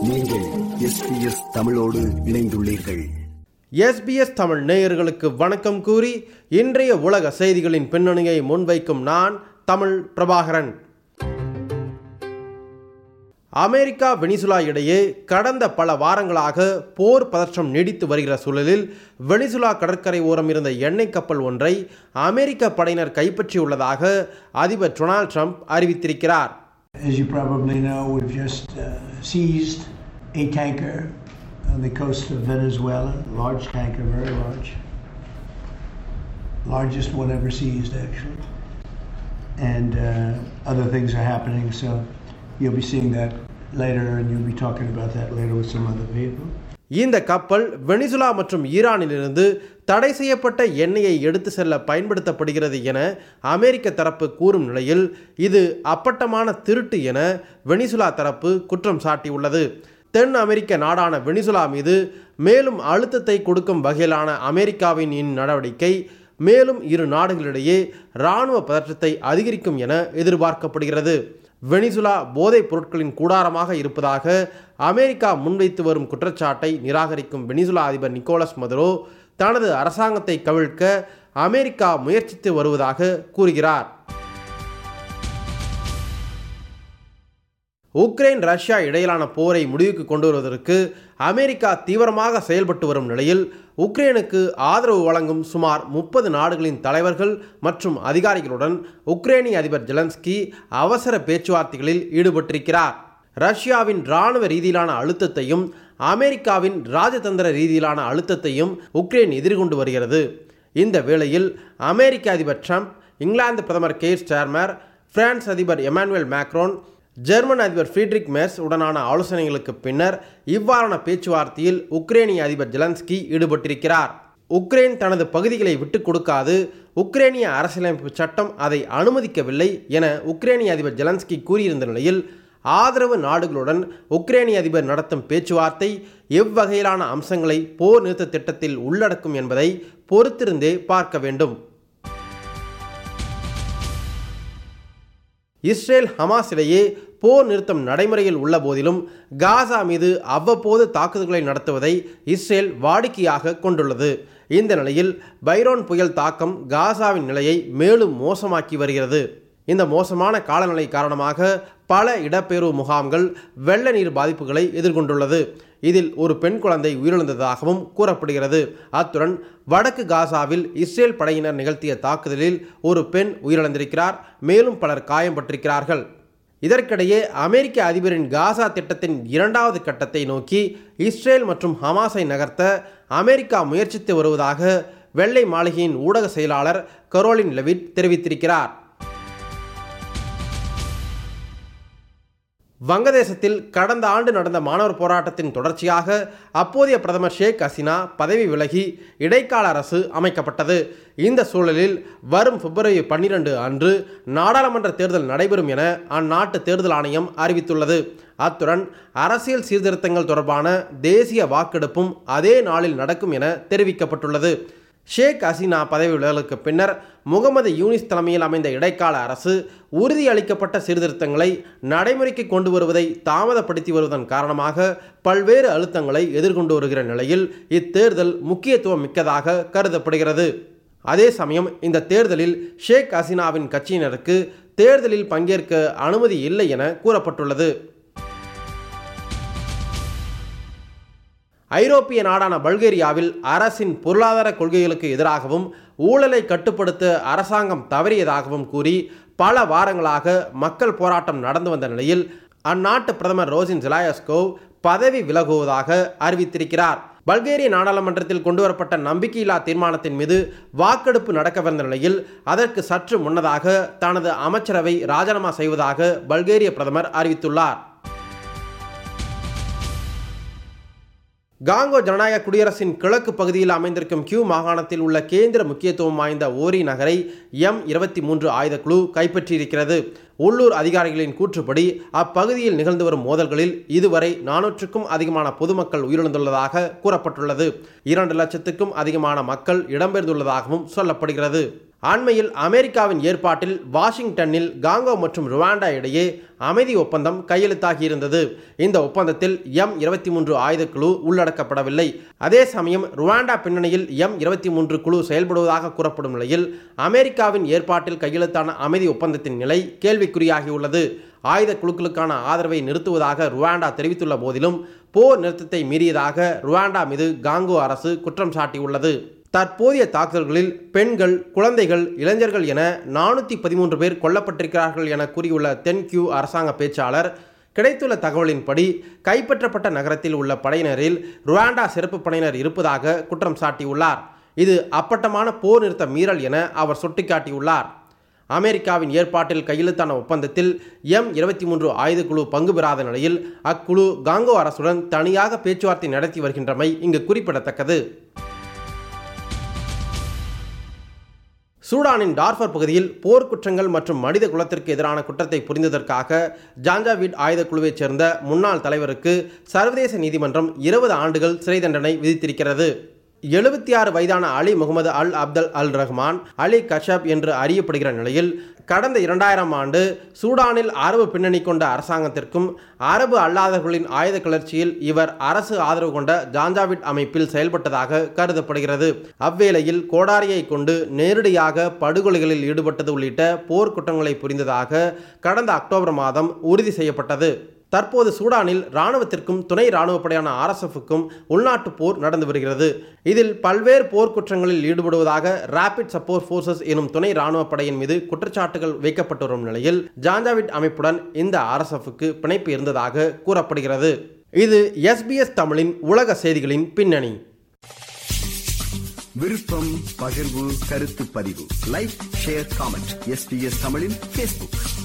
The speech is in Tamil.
நீங்கள் எஸ்பிஎஸ் தமிழோடு இணைந்துள்ளீர்கள் எஸ்பிஎஸ் தமிழ் நேயர்களுக்கு வணக்கம் கூறி இன்றைய உலக செய்திகளின் பின்னணியை முன்வைக்கும் நான் தமிழ் பிரபாகரன் அமெரிக்கா வெனிசுலா இடையே கடந்த பல வாரங்களாக போர் பதற்றம் நீடித்து வருகிற சூழலில் வெனிசுலா கடற்கரை ஓரம் இருந்த எண்ணெய் கப்பல் ஒன்றை அமெரிக்க படையினர் கைப்பற்றியுள்ளதாக அதிபர் டொனால்ட் ட்ரம்ப் அறிவித்திருக்கிறார் As you probably know, we've just uh, seized a tanker on the coast of Venezuela, large tanker, very large. Largest one ever seized, actually. And uh, other things are happening, so you'll be seeing that later, and you'll be talking about that later with some other people. இந்த கப்பல் வெனிசுலா மற்றும் ஈரானிலிருந்து தடை செய்யப்பட்ட எண்ணெயை எடுத்து செல்ல பயன்படுத்தப்படுகிறது என அமெரிக்க தரப்பு கூறும் நிலையில் இது அப்பட்டமான திருட்டு என வெனிசுலா தரப்பு குற்றம் சாட்டியுள்ளது தென் அமெரிக்க நாடான வெனிசுலா மீது மேலும் அழுத்தத்தை கொடுக்கும் வகையிலான அமெரிக்காவின் இந்நடவடிக்கை மேலும் இரு நாடுகளிடையே இராணுவ பதற்றத்தை அதிகரிக்கும் என எதிர்பார்க்கப்படுகிறது வெனிசுலா போதைப் பொருட்களின் கூடாரமாக இருப்பதாக அமெரிக்கா முன்வைத்து வரும் குற்றச்சாட்டை நிராகரிக்கும் வெனிசுலா அதிபர் நிக்கோலஸ் மதுரோ தனது அரசாங்கத்தை கவிழ்க்க அமெரிக்கா முயற்சித்து வருவதாக கூறுகிறார் உக்ரைன் ரஷ்யா இடையிலான போரை முடிவுக்கு கொண்டு வருவதற்கு அமெரிக்கா தீவிரமாக செயல்பட்டு வரும் நிலையில் உக்ரைனுக்கு ஆதரவு வழங்கும் சுமார் முப்பது நாடுகளின் தலைவர்கள் மற்றும் அதிகாரிகளுடன் உக்ரைனிய அதிபர் ஜெலன்ஸ்கி அவசர பேச்சுவார்த்தைகளில் ஈடுபட்டிருக்கிறார் ரஷ்யாவின் இராணுவ ரீதியிலான அழுத்தத்தையும் அமெரிக்காவின் ராஜதந்திர ரீதியிலான அழுத்தத்தையும் உக்ரைன் எதிர்கொண்டு வருகிறது இந்த வேளையில் அமெரிக்க அதிபர் ட்ரம்ப் இங்கிலாந்து பிரதமர் கேர் ஸ்டார்மர் பிரான்ஸ் அதிபர் எமானுவேல் மேக்ரோன் ஜெர்மன் அதிபர் ஃப்ரீட்ரிக் மேர்ஸ் உடனான ஆலோசனைகளுக்கு பின்னர் இவ்வாறான பேச்சுவார்த்தையில் உக்ரைனிய அதிபர் ஜெலன்ஸ்கி ஈடுபட்டிருக்கிறார் உக்ரைன் தனது பகுதிகளை விட்டுக் கொடுக்காது உக்ரைனிய அரசியலமைப்பு சட்டம் அதை அனுமதிக்கவில்லை என உக்ரைனிய அதிபர் ஜெலன்ஸ்கி கூறியிருந்த நிலையில் ஆதரவு நாடுகளுடன் உக்ரைனிய அதிபர் நடத்தும் பேச்சுவார்த்தை எவ்வகையிலான அம்சங்களை போர் நிறுத்த திட்டத்தில் உள்ளடக்கும் என்பதை பொறுத்திருந்தே பார்க்க வேண்டும் இஸ்ரேல் ஹமாஸ் இடையே போர் நிறுத்தம் நடைமுறையில் உள்ள போதிலும் காசா மீது அவ்வப்போது தாக்குதல்களை நடத்துவதை இஸ்ரேல் வாடிக்கையாக கொண்டுள்ளது இந்த நிலையில் பைரோன் புயல் தாக்கம் காசாவின் நிலையை மேலும் மோசமாக்கி வருகிறது இந்த மோசமான காலநிலை காரணமாக பல இடப்பெயர்வு முகாம்கள் வெள்ள நீர் பாதிப்புகளை எதிர்கொண்டுள்ளது இதில் ஒரு பெண் குழந்தை உயிரிழந்ததாகவும் கூறப்படுகிறது அத்துடன் வடக்கு காசாவில் இஸ்ரேல் படையினர் நிகழ்த்திய தாக்குதலில் ஒரு பெண் உயிரிழந்திருக்கிறார் மேலும் பலர் காயம்பட்டிருக்கிறார்கள் இதற்கிடையே அமெரிக்க அதிபரின் காசா திட்டத்தின் இரண்டாவது கட்டத்தை நோக்கி இஸ்ரேல் மற்றும் ஹமாஸை நகர்த்த அமெரிக்கா முயற்சித்து வருவதாக வெள்ளை மாளிகையின் ஊடக செயலாளர் கரோலின் லெவிட் தெரிவித்திருக்கிறார் வங்கதேசத்தில் கடந்த ஆண்டு நடந்த மாணவர் போராட்டத்தின் தொடர்ச்சியாக அப்போதைய பிரதமர் ஷேக் ஹசீனா பதவி விலகி இடைக்கால அரசு அமைக்கப்பட்டது இந்த சூழலில் வரும் பிப்ரவரி பன்னிரண்டு அன்று நாடாளுமன்ற தேர்தல் நடைபெறும் என அந்நாட்டு தேர்தல் ஆணையம் அறிவித்துள்ளது அத்துடன் அரசியல் சீர்திருத்தங்கள் தொடர்பான தேசிய வாக்கெடுப்பும் அதே நாளில் நடக்கும் என தெரிவிக்கப்பட்டுள்ளது ஷேக் ஹசீனா பதவி விலகலுக்கு பின்னர் முகமது யூனிஸ் தலைமையில் அமைந்த இடைக்கால அரசு உறுதியளிக்கப்பட்ட சீர்திருத்தங்களை நடைமுறைக்கு கொண்டு வருவதை தாமதப்படுத்தி வருவதன் காரணமாக பல்வேறு அழுத்தங்களை எதிர்கொண்டு வருகிற நிலையில் இத்தேர்தல் முக்கியத்துவம் மிக்கதாக கருதப்படுகிறது அதே சமயம் இந்த தேர்தலில் ஷேக் ஹசீனாவின் கட்சியினருக்கு தேர்தலில் பங்கேற்க அனுமதி இல்லை என கூறப்பட்டுள்ளது ஐரோப்பிய நாடான பல்கேரியாவில் அரசின் பொருளாதார கொள்கைகளுக்கு எதிராகவும் ஊழலை கட்டுப்படுத்த அரசாங்கம் தவறியதாகவும் கூறி பல வாரங்களாக மக்கள் போராட்டம் நடந்து வந்த நிலையில் அந்நாட்டு பிரதமர் ரோசின் ஜிலாயஸ்கோவ் பதவி விலகுவதாக அறிவித்திருக்கிறார் பல்கேரிய நாடாளுமன்றத்தில் கொண்டுவரப்பட்ட நம்பிக்கையில்லா தீர்மானத்தின் மீது வாக்கெடுப்பு நடக்கவிருந்த நிலையில் அதற்கு சற்று முன்னதாக தனது அமைச்சரவை ராஜினாமா செய்வதாக பல்கேரிய பிரதமர் அறிவித்துள்ளார் காங்கோ ஜனநாயக குடியரசின் கிழக்கு பகுதியில் அமைந்திருக்கும் கியூ மாகாணத்தில் உள்ள கேந்திர முக்கியத்துவம் வாய்ந்த ஓரி நகரை எம் இருபத்தி மூன்று ஆயுதக்குழு கைப்பற்றியிருக்கிறது உள்ளூர் அதிகாரிகளின் கூற்றுப்படி அப்பகுதியில் நிகழ்ந்து வரும் மோதல்களில் இதுவரை நானூற்றுக்கும் அதிகமான பொதுமக்கள் உயிரிழந்துள்ளதாக கூறப்பட்டுள்ளது இரண்டு லட்சத்துக்கும் அதிகமான மக்கள் இடம்பெயர்ந்துள்ளதாகவும் சொல்லப்படுகிறது அண்மையில் அமெரிக்காவின் ஏற்பாட்டில் வாஷிங்டனில் காங்கோ மற்றும் ருவாண்டா இடையே அமைதி ஒப்பந்தம் கையெழுத்தாகியிருந்தது இந்த ஒப்பந்தத்தில் எம் இருபத்தி மூன்று ஆயுதக்குழு உள்ளடக்கப்படவில்லை அதே சமயம் ருவாண்டா பின்னணியில் எம் இருபத்தி மூன்று குழு செயல்படுவதாக கூறப்படும் நிலையில் அமெரிக்காவின் ஏற்பாட்டில் கையெழுத்தான அமைதி ஒப்பந்தத்தின் நிலை கேள்விக்குறியாகியுள்ளது ஆயுத குழுக்களுக்கான ஆதரவை நிறுத்துவதாக ருவாண்டா தெரிவித்துள்ள போதிலும் போர் நிறுத்தத்தை மீறியதாக ருவாண்டா மீது காங்கோ அரசு குற்றம் சாட்டியுள்ளது தற்போதைய தாக்குதல்களில் பெண்கள் குழந்தைகள் இளைஞர்கள் என நானூற்றி பதிமூன்று பேர் கொல்லப்பட்டிருக்கிறார்கள் என கூறியுள்ள தென்கியூ அரசாங்க பேச்சாளர் கிடைத்துள்ள தகவலின்படி கைப்பற்றப்பட்ட நகரத்தில் உள்ள படையினரில் ருவாண்டா சிறப்பு படையினர் இருப்பதாக குற்றம் சாட்டியுள்ளார் இது அப்பட்டமான போர் நிறுத்த மீறல் என அவர் சுட்டிக்காட்டியுள்ளார் அமெரிக்காவின் ஏற்பாட்டில் கையெழுத்தான ஒப்பந்தத்தில் எம் இருபத்தி மூன்று ஆயுதக்குழு பங்கு பெறாத நிலையில் அக்குழு காங்கோ அரசுடன் தனியாக பேச்சுவார்த்தை நடத்தி வருகின்றமை இங்கு குறிப்பிடத்தக்கது சூடானின் டார்ஃபர் பகுதியில் போர்க்குற்றங்கள் மற்றும் மனித குலத்திற்கு எதிரான குற்றத்தை புரிந்ததற்காக ஜாஞ்சாவீட் ஆயுதக்குழுவைச் சேர்ந்த முன்னாள் தலைவருக்கு சர்வதேச நீதிமன்றம் இருபது ஆண்டுகள் சிறை தண்டனை விதித்திருக்கிறது எழுபத்தி ஆறு வயதான Ali Mohammed al Abdal al Rahman Ali Kashab என்று அறியப்படுகிற நிலையில் கடந்த இரண்டாயிரம் ஆண்டு சூடானில் அரபு பின்னணி கொண்ட அரசாங்கத்திற்கும் அரபு அல்லாதவர்களின் ஆயுத கிளர்ச்சியில் இவர் அரசு ஆதரவு கொண்ட ஜாஞ்சாவிட் அமைப்பில் செயல்பட்டதாக கருதப்படுகிறது அவ்வேளையில் கோடாரியை கொண்டு நேரடியாக படுகொலைகளில் ஈடுபட்டது உள்ளிட்ட போர்க்குற்றங்களை புரிந்ததாக கடந்த அக்டோபர் மாதம் உறுதி செய்யப்பட்டது தற்போது சூடானில் இராணுவத்திற்கும் துணை இராணுவப்படையான ஆர்எஸ்எஃப்க்கும் உள்நாட்டு போர் நடந்து வருகிறது இதில் பல்வேறு போர்க்குற்றங்களில் ஈடுபடுவதாக ரேபிட் சப்போர்ட் ஃபோர்சஸ் எனும் துணை இராணுவ படையின் மீது குற்றச்சாட்டுகள் வைக்கப்பட்டு வரும் நிலையில் ஜாஞ்சாவிட் அமைப்புடன் இந்த ஆர்எஸ்எஃப்க்கு பிணைப்பு இருந்ததாக கூறப்படுகிறது இது எஸ்பிஎஸ் தமிழின் உலக செய்திகளின் பின்னணி விருப்பம் பகிர்வு கருத்து பதிவு லைக் ஷேர் காமெண்ட் எஸ்பிஎஸ் தமிழின் ஃபேஸ்புக்